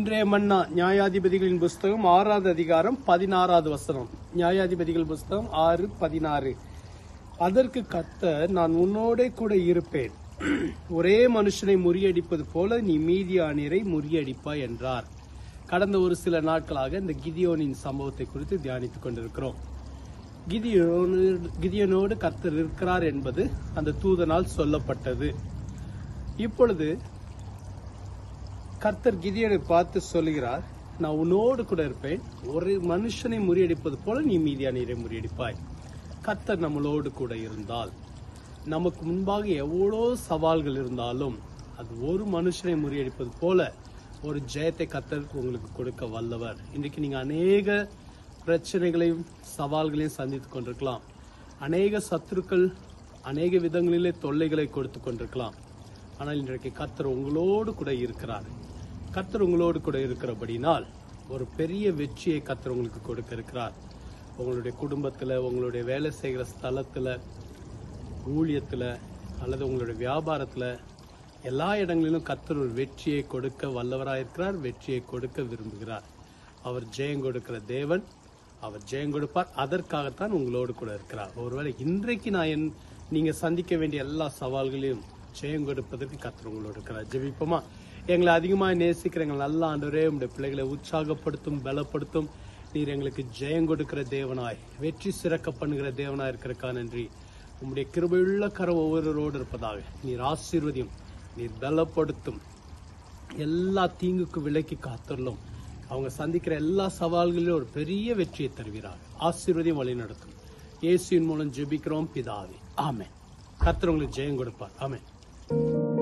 இன்றைய மன்னா நியாயாதிபதிகளின் புஸ்தகம் ஆறாவது அதிகாரம் பதினாறாவது வசனம் நியாயாதிபதிகள் புஸ்தகம் ஆறு பதினாறு அதற்கு கர்த்தர் நான் உன்னோடே கூட இருப்பேன் ஒரே மனுஷனை முறியடிப்பது போல நீ மீதியானியரை முறியடிப்பாய் என்றார் கடந்த ஒரு சில நாட்களாக இந்த கிதியோனின் சம்பவத்தை குறித்து தியானித்துக் கொண்டிருக்கிறோம் கிதியோனு கிதியோனோடு கர்த்தர் இருக்கிறார் என்பது அந்த தூதனால் சொல்லப்பட்டது இப்பொழுது கர்த்தர் கிதியனை பார்த்து சொல்லுகிறார் நான் உன்னோடு கூட இருப்பேன் ஒரு மனுஷனை முறியடிப்பது போல நீ மீதியானீரை முறியடிப்பாய் கர்த்தர் நம்மளோடு கூட இருந்தால் நமக்கு முன்பாக எவ்வளோ சவால்கள் இருந்தாலும் அது ஒரு மனுஷனை முறியடிப்பது போல ஒரு ஜெயத்தை கர்த்தர் உங்களுக்கு கொடுக்க வல்லவர் இன்றைக்கு நீங்க அநேக பிரச்சனைகளையும் சவால்களையும் சந்தித்துக் கொண்டிருக்கலாம் அநேக சத்துருக்கள் அநேக விதங்களிலே தொல்லைகளை கொடுத்து கொண்டிருக்கலாம் ஆனால் இன்றைக்கு கர்த்தர் உங்களோடு கூட இருக்கிறார் கர்த்தர் உங்களோடு கூட இருக்கிறபடினால் ஒரு பெரிய வெற்றியை கர்த்தர் உங்களுக்கு கொடுக்க இருக்கிறார் உங்களுடைய குடும்பத்துல உங்களுடைய வேலை செய்கிற ஸ்தலத்துல ஊழியத்துல அல்லது உங்களுடைய வியாபாரத்துல எல்லா இடங்களிலும் கர்த்தர் ஒரு வெற்றியை கொடுக்க வல்லவராயிருக்கிறார் வெற்றியை கொடுக்க விரும்புகிறார் அவர் ஜெயம் கொடுக்கிற தேவன் அவர் ஜெயம் கொடுப்பார் அதற்காகத்தான் உங்களோடு கூட இருக்கிறார் ஒருவேளை இன்றைக்கு நான் என் நீங்க சந்திக்க வேண்டிய எல்லா சவால்களையும் ஜெயம் கொடுப்பதற்கு கர்த்தர் உங்களோடு இருக்கிறார் ஜெபிப்போமா எங்களை அதிகமாக நேசிக்கிற எங்கள் நல்ல ஆண்டவரே உங்களுடைய பிள்ளைகளை உற்சாகப்படுத்தும் பலப்படுத்தும் நீர் எங்களுக்கு ஜெயம் கொடுக்கிற தேவனாய் வெற்றி சிறக்க பண்ணுகிற தேவனாய் இருக்கிறக்கா நன்றி உம்முடைய கிருபையுள்ள கரம் ஒவ்வொருவரோடு இருப்பதாக நீர் ஆசீர்வதியும் நீர் பலப்படுத்தும் எல்லா தீங்குக்கு விலக்கி காத்துள்ளும் அவங்க சந்திக்கிற எல்லா சவால்களிலும் ஒரு பெரிய வெற்றியை தருகிறார் ஆசீர்வதியும் வழி நடத்தும் இயேசுவின் மூலம் ஜெபிக்கிறோம் பிதாவே ஆமென் கர்த்தர் உங்களுக்கு ஜெயம் கொடுப்பார் ஆமென்